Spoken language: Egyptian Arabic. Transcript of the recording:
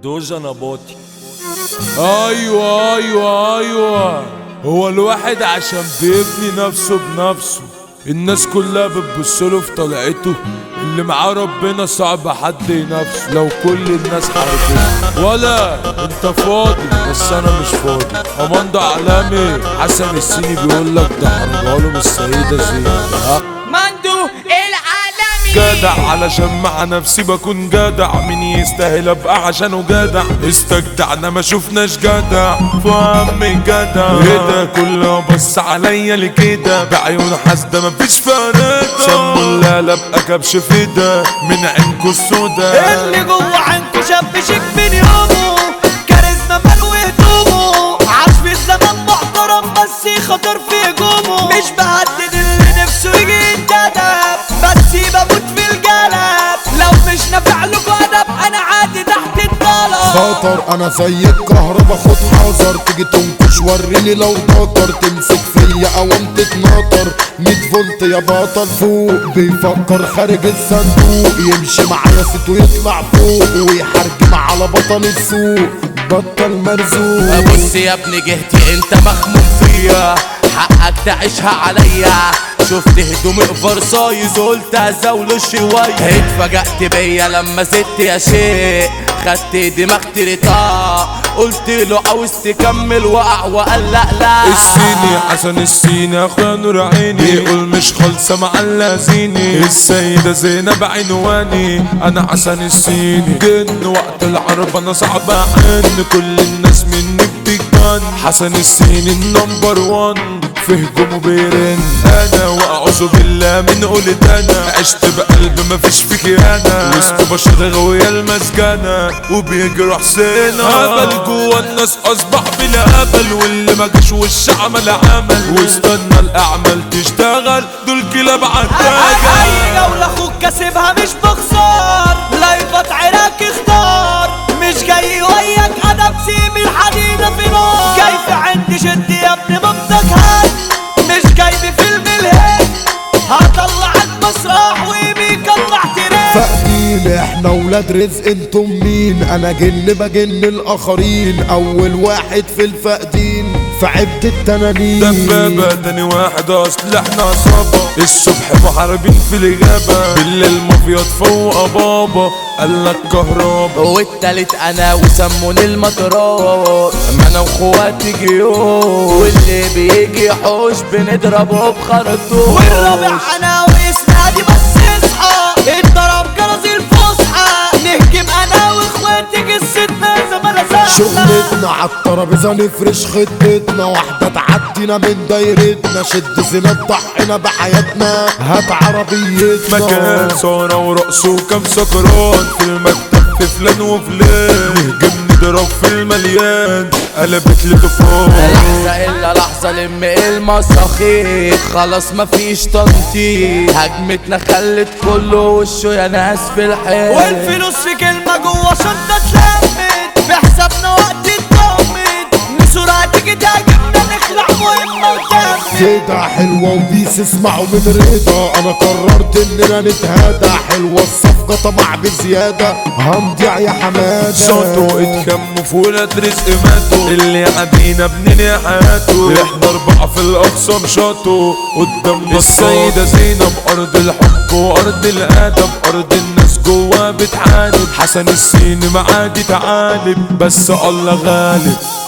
دوجا نباطي ايوه ايوه ايوه هو الواحد عشان بيبني نفسه بنفسه الناس كلها بتبصله في طلعته اللي معاه ربنا صعب حد ينافسه لو كل الناس حاربته ولا انت فاضي بس انا مش فاضي اماندا علامي حسن السيني بيقول لك ده حرجاله من السيده زينب ها؟ مندو العالمي جدع علشان مع نفسي بكون جدع مين يستاهل ابقى عشانه جدع استجدعنا ما شفناش جدع فهم جدع ايه ده كله بص عليا لكده بعيون حاسده مفيش فرق سموا اللالة بقى كبش فدا من عينكوا السودا اللي جوه عنكو شاب شيك من يومه كاريزما مال وهدومه عاش في الزمن محترم بس خطر في هجومه مش بهدد اللي نفسه يجي ينتدب بس بموت في الجلب لو مش نافع لكوا ادب انا عادي تحت الطلب خطر انا زي الكهربا خد حذر تيجي تنكش وريني لو ضكر تمسك فيا قوام تتنطر 100 فولت يا بطل فوق بيفكر خارج الصندوق يمشي معايا ست ويطلع فوق ويحرجم على بطل السوق بطل مرزوق بص يا ابني جهتي انت مخموم فيا حقك تعيشها عليا شفت هدومي فرصايز قلت ازاوله شوية اتفاجأت بيا لما زدت يا شيء خدت دماغ تريطا قلت له عاوز تكمل وقع وقال لا لا السيني حسن السيني اخويا نور عيني يقول مش خالصة مع اللازيني السيدة زينب عنواني انا حسن السيني جن وقت العرب انا صعب احن كل الناس مني بتجن حسن السيني النمبر وان في هجومه بيرن انا واعوذ بالله من قولت انا عشت بقلب مفيش فيك انا وسط بشر غوية المسجنة وبيجرح سنة هبل جوا الناس اصبح بلا امل واللي ما جاش وش عمل عمل واستنى الاعمال تشتغل دول كلاب اي عتاجة جولة اخوك كسبها مش بخسار لايفات عراك اختار مش جاي وياك ادب سيب الحديدة في نار جاي في عندي شد يا ابني مامتك هات مش جاي بفيلم الهند هطلعك مسرح ويميك اطلع ترند فاقدين احنا ولاد رزق انتم مين انا جن بجن الاخرين اول واحد في الفاقدين في عبد التنانين دبابة تاني واحد اصل احنا عصابة الصبح محاربين في الغابة بالليل مافيا فوق بابا قالك كهربا والتالت انا وسموني المطرات ما انا واخواتي جيوش واللي بيجي يحوش بنضربه بخرطوش والرابع انا واسنادي بس اصحى اتضرب جرس الفصحى نهجم انا واخواتي قصتنا زمان شغلتنا عالترابيزه نفرش خطتنا واحدة تعدينا من دايرتنا شد زينة ضحينا بحياتنا هات عربيتنا مكان صورة ورقص وكم سكران في المكتب في فلان وفلان نهجم نضرب في المليان قلبت لطوفان لحظة إلا لحظة لم المصاخير خلاص مفيش تنطيط هجمتنا خلت كله وشه يا ناس في الحيط والفلوس في كلمة جوه شنطة اتلمت في حسابنا وقت اتضمت بسرعة تيجي تهاجمنا نخلع مهمة وتمت كده حلوة وبيس اسمعوا من رضا انا قررت اننا نتهادى حلوة الصفقة طمع بزيادة هنضيع يا حمادة صوته اتكموا في ولاد رزق ماتوا اللي عدينا بنني حياته احنا اربعة في الاقصى مشاطوا قدامنا السيدة زينب ارض الحب وارض الادب ارض الناس جوا بتعاند حسن السين معادي تعالب بس الله غالب